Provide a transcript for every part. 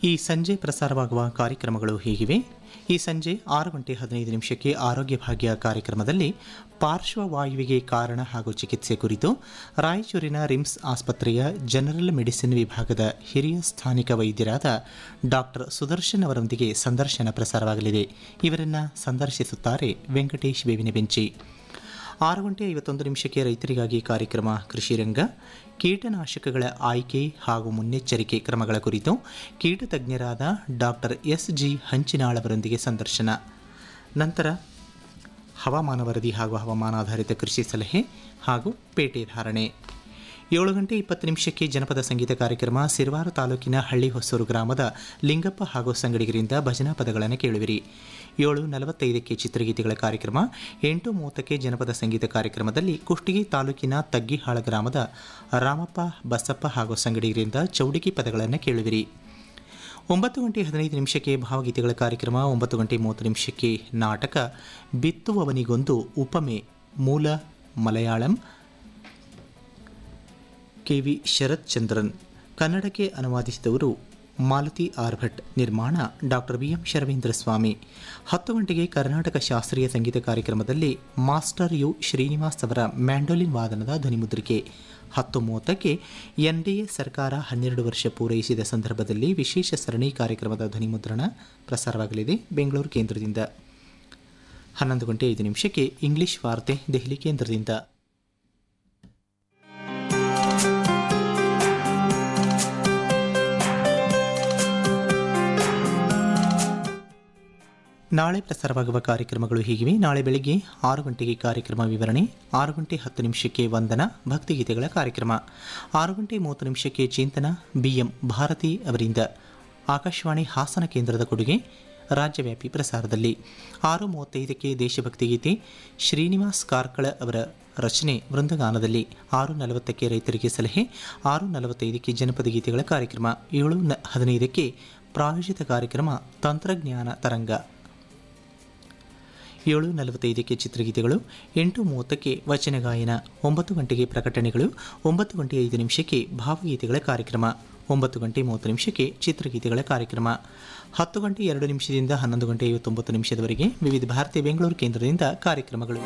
ಈ ಸಂಜೆ ಪ್ರಸಾರವಾಗುವ ಕಾರ್ಯಕ್ರಮಗಳು ಹೀಗಿವೆ ಈ ಸಂಜೆ ಆರು ಗಂಟೆ ಹದಿನೈದು ನಿಮಿಷಕ್ಕೆ ಆರೋಗ್ಯ ಭಾಗ್ಯ ಕಾರ್ಯಕ್ರಮದಲ್ಲಿ ಪಾರ್ಶ್ವವಾಯುವಿಗೆ ಕಾರಣ ಹಾಗೂ ಚಿಕಿತ್ಸೆ ಕುರಿತು ರಾಯಚೂರಿನ ರಿಮ್ಸ್ ಆಸ್ಪತ್ರೆಯ ಜನರಲ್ ಮೆಡಿಸಿನ್ ವಿಭಾಗದ ಹಿರಿಯ ಸ್ಥಾನಿಕ ವೈದ್ಯರಾದ ಡಾಕ್ಟರ್ ಸುದರ್ಶನ್ ಅವರೊಂದಿಗೆ ಸಂದರ್ಶನ ಪ್ರಸಾರವಾಗಲಿದೆ ಇವರನ್ನು ಸಂದರ್ಶಿಸುತ್ತಾರೆ ವೆಂಕಟೇಶ್ ಬೇವಿನ ಬೆಂಚಿ ಆರು ಗಂಟೆ ಐವತ್ತೊಂದು ನಿಮಿಷಕ್ಕೆ ರೈತರಿಗಾಗಿ ಕಾರ್ಯಕ್ರಮ ಕೃಷಿ ರಂಗ ಕೀಟನಾಶಕಗಳ ಆಯ್ಕೆ ಹಾಗೂ ಮುನ್ನೆಚ್ಚರಿಕೆ ಕ್ರಮಗಳ ಕುರಿತು ಕೀಟ ತಜ್ಞರಾದ ಡಾಕ್ಟರ್ ಎಸ್ ಜಿ ಹಂಚಿನಾಳ್ ಅವರೊಂದಿಗೆ ಸಂದರ್ಶನ ನಂತರ ಹವಾಮಾನ ವರದಿ ಹಾಗೂ ಹವಾಮಾನಾಧಾರಿತ ಕೃಷಿ ಸಲಹೆ ಹಾಗೂ ಪೇಟೆ ಧಾರಣೆ ಏಳು ಗಂಟೆ ಇಪ್ಪತ್ತು ನಿಮಿಷಕ್ಕೆ ಜನಪದ ಸಂಗೀತ ಕಾರ್ಯಕ್ರಮ ಸಿರವಾರ ತಾಲೂಕಿನ ಹಳ್ಳಿ ಹೊಸೂರು ಗ್ರಾಮದ ಲಿಂಗಪ್ಪ ಹಾಗೂ ಸಂಗಡಿಗರಿಂದ ಭಜನಾ ಪದಗಳನ್ನು ಕೇಳುವಿರಿ ಏಳು ನಲವತ್ತೈದಕ್ಕೆ ಚಿತ್ರಗೀತೆಗಳ ಕಾರ್ಯಕ್ರಮ ಎಂಟು ಮೂವತ್ತಕ್ಕೆ ಜನಪದ ಸಂಗೀತ ಕಾರ್ಯಕ್ರಮದಲ್ಲಿ ಕುಷ್ಟಗಿ ತಾಲೂಕಿನ ತಗ್ಗಿಹಾಳ ಗ್ರಾಮದ ರಾಮಪ್ಪ ಬಸಪ್ಪ ಹಾಗೂ ಸಂಗಡಿಗರಿಂದ ಚೌಡಿಕಿ ಪದಗಳನ್ನು ಕೇಳುವಿರಿ ಒಂಬತ್ತು ಗಂಟೆ ಹದಿನೈದು ನಿಮಿಷಕ್ಕೆ ಭಾವಗೀತೆಗಳ ಕಾರ್ಯಕ್ರಮ ಒಂಬತ್ತು ಗಂಟೆ ಮೂವತ್ತು ನಿಮಿಷಕ್ಕೆ ನಾಟಕ ಬಿತ್ತುವವನಿಗೊಂದು ಉಪಮೆ ಮೂಲ ಮಲಯಾಳಂ ಕೆ ವಿ ಶರತ್ ಚಂದ್ರನ್ ಕನ್ನಡಕ್ಕೆ ಅನುವಾದಿಸಿದವರು ಮಾಲತಿ ಆರ್ ಭಟ್ ನಿರ್ಮಾಣ doctor B M Sharavendra Swami ಹತ್ತು ಗಂಟೆಗೆ ಕರ್ನಾಟಕ ಶಾಸ್ತ್ರೀಯ ಸಂಗೀತ ಕಾರ್ಯಕ್ರಮದಲ್ಲಿ ಮಾಸ್ಟರ್ ಯು ಶ್ರೀನಿವಾಸ್ ಅವರ ಮ್ಯಾಂಡೋಲಿನ್ ವಾದನದ ಧ್ವನಿಮುದ್ರಿಕೆ ಹತ್ತು ಮೂವತ್ತಕ್ಕೆ ಎನ್ ಡಿ ಎ ಸರ್ಕಾರ ಹನ್ನೆರಡು ವರ್ಷ ಪೂರೈಸಿದ ಸಂದರ್ಭದಲ್ಲಿ ವಿಶೇಷ ಸರಣಿ ಕಾರ್ಯಕ್ರಮದ ಧ್ವನಿಮುದ್ರಣ ಪ್ರಸಾರವಾಗಲಿದೆ ಬೆಂಗಳೂರು ಕೇಂದ್ರದಿಂದ ಹನ್ನೊಂದು ಗಂಟೆ ಐದು ನಿಮಿಷಕ್ಕೆ ಇಂಗ್ಲಿಷ್ ವಾರ್ತೆ ದೆಹಲಿ ಕೇಂದ್ರದಿಂದ ನಾಳೆ ಪ್ರಸಾರವಾಗುವ ಕಾರ್ಯಕ್ರಮಗಳು ಹೀಗಿವೆ ನಾಳೆ ಬೆಳಿಗ್ಗೆ ಆರು ಗಂಟೆಗೆ ಕಾರ್ಯಕ್ರಮ ವಿವರಣೆ ಆರು ಗಂಟೆ ಹತ್ತು ನಿಮಿಷಕ್ಕೆ ವಂದನ ಭಕ್ತಿಗೀತೆಗಳ ಕಾರ್ಯಕ್ರಮ ಆರು ಗಂಟೆ ಮೂವತ್ತು ನಿಮಿಷಕ್ಕೆ ಚಿಂತನ ಬಿಎಂ ಭಾರತಿ ಅವರಿಂದ ಆಕಾಶವಾಣಿ ಹಾಸನ ಕೇಂದ್ರದ ಕೊಡುಗೆ ರಾಜ್ಯವ್ಯಾಪಿ ಪ್ರಸಾರದಲ್ಲಿ ಆರು ಮೂವತ್ತೈದಕ್ಕೆ ದೇಶಭಕ್ತಿ ಗೀತೆ ಶ್ರೀನಿವಾಸ್ ಕಾರ್ಕಳ ಅವರ ರಚನೆ ವೃಂದಗಾನದಲ್ಲಿ ಆರು ನಲವತ್ತಕ್ಕೆ ರೈತರಿಗೆ ಸಲಹೆ ಆರು ನಲವತ್ತೈದಕ್ಕೆ ಜನಪದ ಗೀತೆಗಳ ಕಾರ್ಯಕ್ರಮ ಏಳು ನ ಹದಿನೈದಕ್ಕೆ ಪ್ರಾಯೋಜಿತ ಕಾರ್ಯಕ್ರಮ ತಂತ್ರಜ್ಞಾನ ತರಂಗ ಏಳು ನಲವತ್ತೈದಕ್ಕೆ ಚಿತ್ರಗೀತೆಗಳು ಎಂಟು ಮೂವತ್ತಕ್ಕೆ ವಚನ ಗಾಯನ ಒಂಬತ್ತು ಗಂಟೆಗೆ ಪ್ರಕಟಣೆಗಳು ಒಂಬತ್ತು ಗಂಟೆ ಐದು ನಿಮಿಷಕ್ಕೆ ಭಾವಗೀತೆಗಳ ಕಾರ್ಯಕ್ರಮ ಒಂಬತ್ತು ಗಂಟೆ ಮೂವತ್ತು ನಿಮಿಷಕ್ಕೆ ಚಿತ್ರಗೀತೆಗಳ ಕಾರ್ಯಕ್ರಮ ಹತ್ತು ಗಂಟೆ ಎರಡು ನಿಮಿಷದಿಂದ ಹನ್ನೊಂದು ಗಂಟೆ ಐವತ್ತೊಂಬತ್ತು ನಿಮಿಷದವರೆಗೆ ವಿವಿಧ ಭಾರತೀಯ ಬೆಂಗಳೂರು ಕೇಂದ್ರದಿಂದ ಕಾರ್ಯಕ್ರಮಗಳು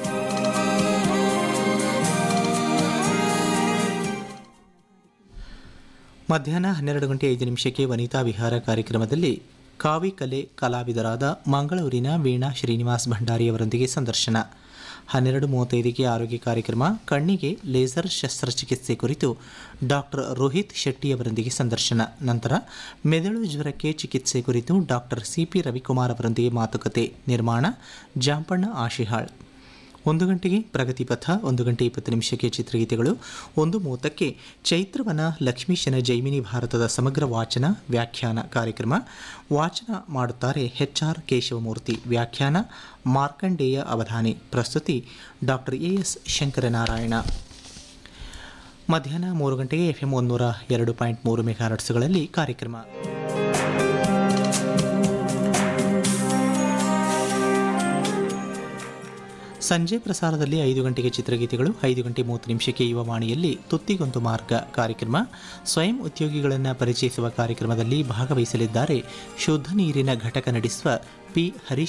ಮಧ್ಯಾಹ್ನ ಹನ್ನೆರಡು ಗಂಟೆ ಐದು ನಿಮಿಷಕ್ಕೆ ವನಿತಾ ವಿಹಾರ ಕಾರ್ಯಕ್ರಮದಲ್ಲಿ ಕಾವಿ ಕಲೆ ಕಲಾವಿದರಾದ ಮಂಗಳೂರಿನ ವೀಣಾ ಶ್ರೀನಿವಾಸ್ ಭಂಡಾರಿ ಅವರೊಂದಿಗೆ ಸಂದರ್ಶನ ಹನ್ನೆರಡು ಮೂವತ್ತೈದಕ್ಕೆ ಆರೋಗ್ಯ ಕಾರ್ಯಕ್ರಮ ಕಣ್ಣಿಗೆ ಲೇಸರ್ ಶಸ್ತ್ರಚಿಕಿತ್ಸೆ ಕುರಿತು ಡಾಕ್ಟರ್ ರೋಹಿತ್ ಶೆಟ್ಟಿ ಅವರೊಂದಿಗೆ ಸಂದರ್ಶನ ನಂತರ ಮೆದುಳು ಜ್ವರಕ್ಕೆ ಚಿಕಿತ್ಸೆ ಕುರಿತು ಡಾಕ್ಟರ್ ಸಿ ಪಿ ರವಿಕುಮಾರ್ ಅವರೊಂದಿಗೆ ಮಾತುಕತೆ ನಿರ್ಮಾಣ ಜಾಂಪಣ್ಣ ಆಶಿಹಾಳ್ ಒಂದು ಗಂಟೆಗೆ ಪ್ರಗತಿಪಥ ಒಂದು ಗಂಟೆ ಇಪ್ಪತ್ತು ನಿಮಿಷಕ್ಕೆ ಚಿತ್ರಗೀತೆಗಳು ಒಂದು ಮೂವತ್ತಕ್ಕೆ ಚೈತ್ರವನ ಲಕ್ಷ್ಮೀಶನ ಜೈಮಿನಿ ಭಾರತದ ಸಮಗ್ರ ವಾಚನ ವ್ಯಾಖ್ಯಾನ ಕಾರ್ಯಕ್ರಮ ವಾಚನ ಮಾಡುತ್ತಾರೆ ಎಚ್ ಆರ್ ಕೇಶವಮೂರ್ತಿ ವ್ಯಾಖ್ಯಾನ ಮಾರ್ಕಂಡೇಯ ಅವಧಾನಿ ಪ್ರಸ್ತುತಿ ಡಾಕ್ಟರ್ ಎ ಎಸ್ ಶಂಕರನಾರಾಯಣ ಮಧ್ಯಾಹ್ನ ಮೂರು ಗಂಟೆಗೆ ಎಫ್ ಎಂ ಒಂದೂರ ಎರಡು ಪಾಯಿಂಟ್ ಮೂರು ಮೆಗಾಹರ್ಟ್ಸ್ಗಳಲ್ಲಿ ಕಾರ್ಯಕ್ರಮ ಸಂಜೆ ಪ್ರಸಾರದಲ್ಲಿ ಐದು ಗಂಟೆಗೆ ಚಿತ್ರಗೀತೆಗಳು ಐದು ಗಂಟೆ ಮೂವತ್ತು ನಿಮಿಷಕ್ಕೆ ಯುವವಾಣಿಯಲ್ಲಿ ತುತ್ತಿಗೊಂದು ಮಾರ್ಗ ಕಾರ್ಯಕ್ರಮ ಸ್ವಯಂ ಉದ್ಯೋಗಿಗಳನ್ನು ಪರಿಚಯಿಸುವ ಕಾರ್ಯಕ್ರಮದಲ್ಲಿ ಭಾಗವಹಿಸಲಿದ್ದಾರೆ ಶುದ್ಧ ನೀರಿನ ಘಟಕ ನಡೆಸುವ ಪಿ ಹರೀಶ್